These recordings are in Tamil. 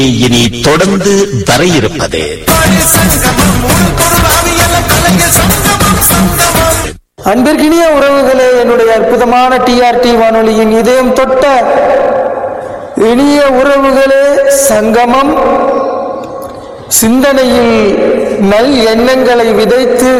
இனி தொடர்ந்து வர இருப்பது அன்பிற்கினிய உறவுகளே என்னுடைய அற்புதமான டிஆர்டி வானொலியின் இதயம் தொட்ட இனிய உறவுகளே சங்கமம் சிந்தனையில் நல் எண்ணங்களை விதைத்து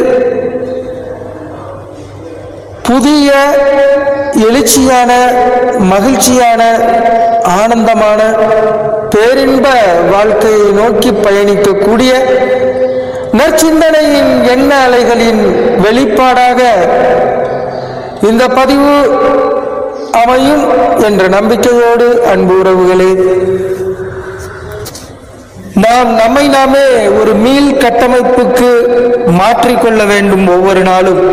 புதிய எழுச்சியான மகிழ்ச்சியான ஆனந்தமான பேரின்ப வாழ்க்கையை நோக்கி பயணிக்கக்கூடிய நற்சிந்தனையின் எண்ண அலைகளின் வெளிப்பாடாக இந்த பதிவு அமையும் என்ற நம்பிக்கையோடு அன்பு உறவுகளே நாம் நம்மை நாமே ஒரு மீள் கட்டமைப்புக்கு மாற்றிக்கொள்ள வேண்டும் ஒவ்வொரு நாளும்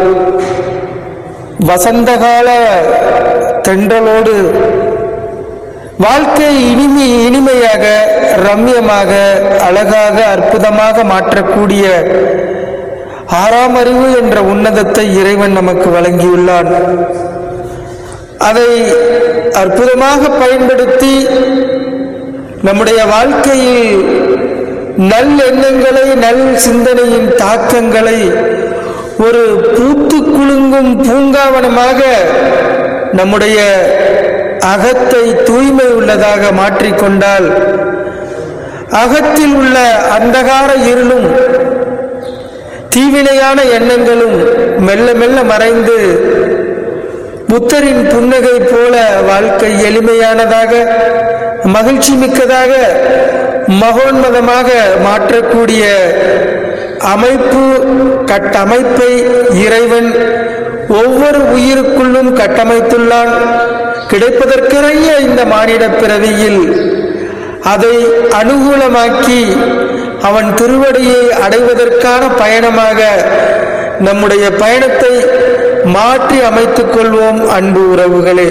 வசந்தகால தென்றலோடு வாழ்க்கை இனிமை இனிமையாக ரம்யமாக அழகாக அற்புதமாக மாற்றக்கூடிய ஆறாம் அறிவு என்ற உன்னதத்தை இறைவன் நமக்கு வழங்கியுள்ளான் அதை அற்புதமாக பயன்படுத்தி நம்முடைய வாழ்க்கையில் நல் எண்ணங்களை நல் சிந்தனையின் தாக்கங்களை ஒரு பூத்து குலுங்கும் பூங்காவனமாக நம்முடைய அகத்தை தூய்மை உள்ளதாக மாற்றிக்கொண்டால் அகத்தில் உள்ள அந்தகார இருளும் தீவினையான எண்ணங்களும் மெல்ல மெல்ல மறைந்து புத்தரின் புன்னகை போல வாழ்க்கை எளிமையானதாக மகிழ்ச்சி மிக்கதாக மகோன்மதமாக மாற்றக்கூடிய அமைப்பு கட்டமைப்பை இறைவன் ஒவ்வொரு உயிருக்குள்ளும் கட்டமைத்துள்ளான் கிடைப்பதற்கிறைய இந்த மானிட பிறவியில் அதை அனுகூலமாக்கி அவன் திருவடியை அடைவதற்கான பயணமாக நம்முடைய பயணத்தை மாற்றி அமைத்துக் கொள்வோம் அன்பு உறவுகளே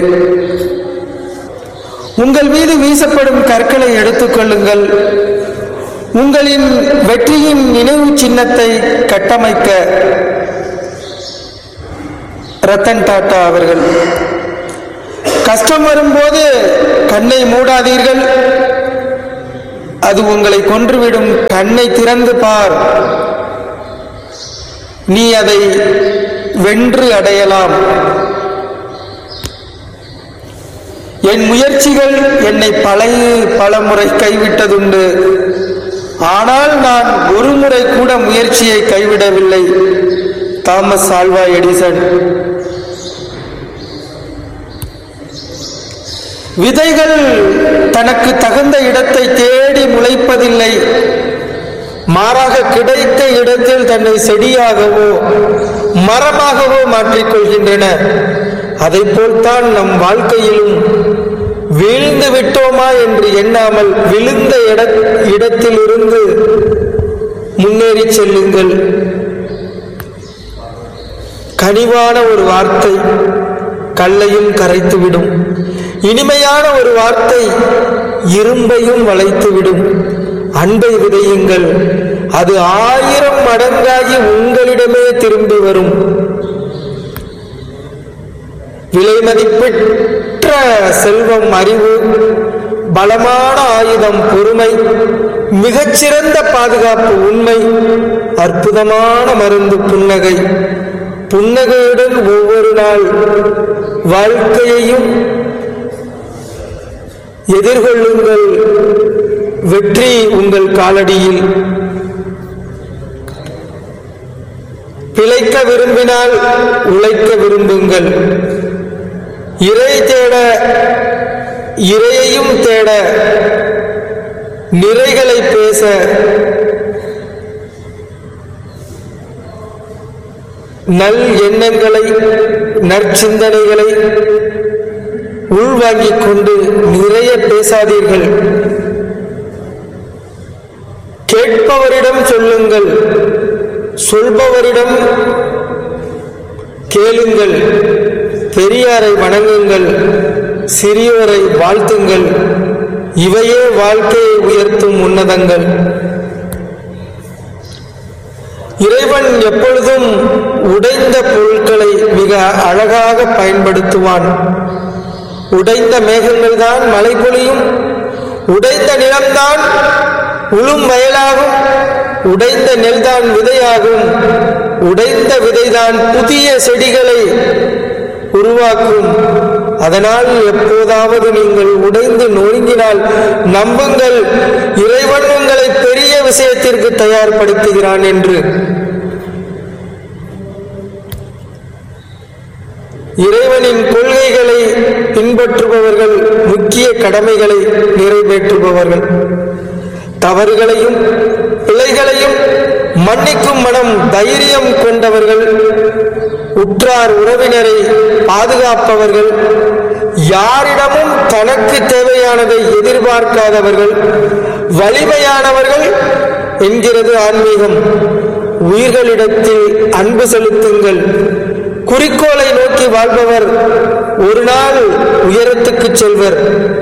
உங்கள் மீது வீசப்படும் கற்களை எடுத்துக்கொள்ளுங்கள் உங்களின் வெற்றியின் நினைவு சின்னத்தை கட்டமைக்க ரத்தன் டாட்டா அவர்கள் கஷ்டம் வரும்போது கண்ணை மூடாதீர்கள் அது உங்களை கொன்றுவிடும் கண்ணை திறந்து பார் நீ அதை வென்று அடையலாம் என் முயற்சிகள் என்னை பழைய பல முறை கைவிட்டதுண்டு ஆனால் நான் ஒரு முறை கூட முயற்சியை கைவிடவில்லை தாமஸ் ஆல்வா எடிசன் விதைகள் தனக்கு தகுந்த இடத்தை தேடி முளைப்பதில்லை மாறாக கிடைத்த இடத்தில் தன்னை செடியாகவோ மரமாகவோ மாற்றிக்கொள்கின்றன அதை போல்தான் நம் வாழ்க்கையிலும் வீழ்ந்து விட்டோமா என்று எண்ணாமல் விழுந்த இட இடத்திலிருந்து முன்னேறி செல்லுங்கள் கனிவான ஒரு வார்த்தை கல்லையும் கரைத்துவிடும் இனிமையான ஒரு வார்த்தை இரும்பையும் வளைத்துவிடும் அன்பை விதையுங்கள் அது ஆயிரம் மடங்காகி உங்களிடமே திரும்பி வரும் விலை மதிப்பெற்ற செல்வம் அறிவு பலமான ஆயுதம் பொறுமை மிகச்சிறந்த பாதுகாப்பு உண்மை அற்புதமான மருந்து புன்னகை புன்னகையுடன் ஒவ்வொரு நாள் வாழ்க்கையையும் எதிர்கொள்ளுங்கள் வெற்றி உங்கள் காலடியில் பிழைக்க விரும்பினால் உழைக்க விரும்புங்கள் இறை தேட இறையையும் தேட நிறைகளை பேச நல் எண்ணங்களை நற்சிந்தனைகளை உள்வாங்கிக் கொண்டு நிறைய பேசாதீர்கள் கேட்பவரிடம் சொல்லுங்கள் சொல்பவரிடம் கேளுங்கள் பெரியாரை வணங்குங்கள் சிறியோரை வாழ்த்துங்கள் இவையே வாழ்க்கையை உயர்த்தும் உன்னதங்கள் இறைவன் எப்பொழுதும் உடைந்த பொருட்களை மிக அழகாக பயன்படுத்துவான் உடைந்த மேகங்கள் தான் மழை பொழியும் உடைந்த நிலம்தான் உளும் வயலாகும் உடைந்த நெல்தான் விதையாகும் உடைந்த விதைதான் புதிய செடிகளை உருவாக்கும் அதனால் எப்போதாவது நீங்கள் உடைந்து நொறுங்கினால் நம்புங்கள் இறைவன் உங்களை பெரிய விஷயத்திற்கு தயார்படுத்துகிறான் என்று இறைவனின் கொள்கைகளை பின்பற்றுபவர்கள் முக்கிய கடமைகளை நிறைவேற்றுபவர்கள் தவறுகளையும் பிழைகளையும் மன்னிக்கும் மனம் தைரியம் கொண்டவர்கள் உற்றார் உறவினரை பாதுகாப்பவர்கள் யாரிடமும் தனக்கு தேவையானதை எதிர்பார்க்காதவர்கள் வலிமையானவர்கள் என்கிறது ஆன்மீகம் உயிர்களிடத்தில் அன்பு செலுத்துங்கள் குறிக்கோளை நோக்கி வாழ்பவர் ஒரு நாள் உயரத்துக்கு செல்வர்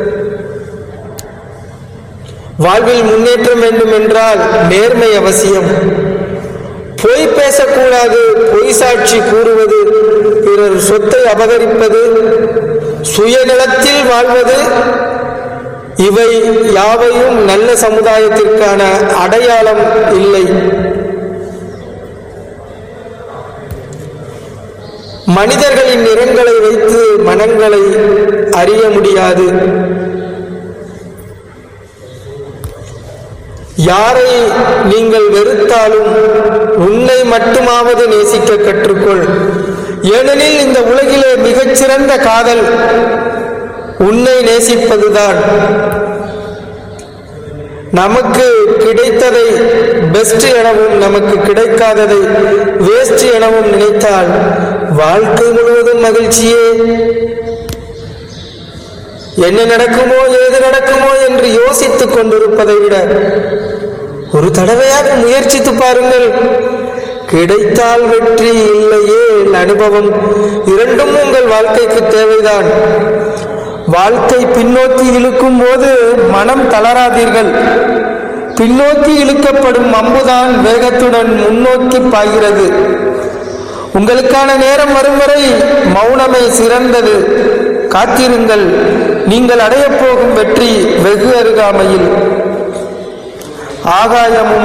வாழ்வில் முன்னேற்றம் வேண்டும் என்றால் நேர்மை அவசியம் பொய் பேசக்கூடாது பொய் சாட்சி கூறுவது பிறர் சொத்தை அபகரிப்பது சுயநலத்தில் வாழ்வது இவை யாவையும் நல்ல சமுதாயத்திற்கான அடையாளம் இல்லை மனிதர்களின் நிறங்களை வைத்து மனங்களை அறிய முடியாது யாரை நீங்கள் வெறுத்தாலும் உன்னை மட்டுமாவது நேசிக்க கற்றுக்கொள் ஏனெனில் இந்த உலகிலே மிகச்சிறந்த காதல் உன்னை நேசிப்பதுதான் நமக்கு கிடைத்ததை பெஸ்ட் எனவும் நமக்கு கிடைக்காததை வேஸ்ட் எனவும் நினைத்தால் வாழ்க்கை முழுவதும் மகிழ்ச்சியே என்ன நடக்குமோ ஏது நடக்குமோ என்று யோசித்துக் கொண்டிருப்பதை விட ஒரு தடவையாக முயற்சித்து பாருங்கள் கிடைத்தால் வெற்றி இல்லையே அனுபவம் இரண்டும் உங்கள் வாழ்க்கைக்கு தேவைதான் வாழ்க்கை பின்னோக்கி இழுக்கும் போது மனம் தளராதீர்கள் பின்னோக்கி இழுக்கப்படும் அம்புதான் வேகத்துடன் முன்னோக்கி பாய்கிறது உங்களுக்கான நேரம் வரும் வரை மௌனமே சிறந்தது காத்திருங்கள் நீங்கள் அடையப் போகும் வெற்றி வெகு அருகாமையில் ஆகாயமும்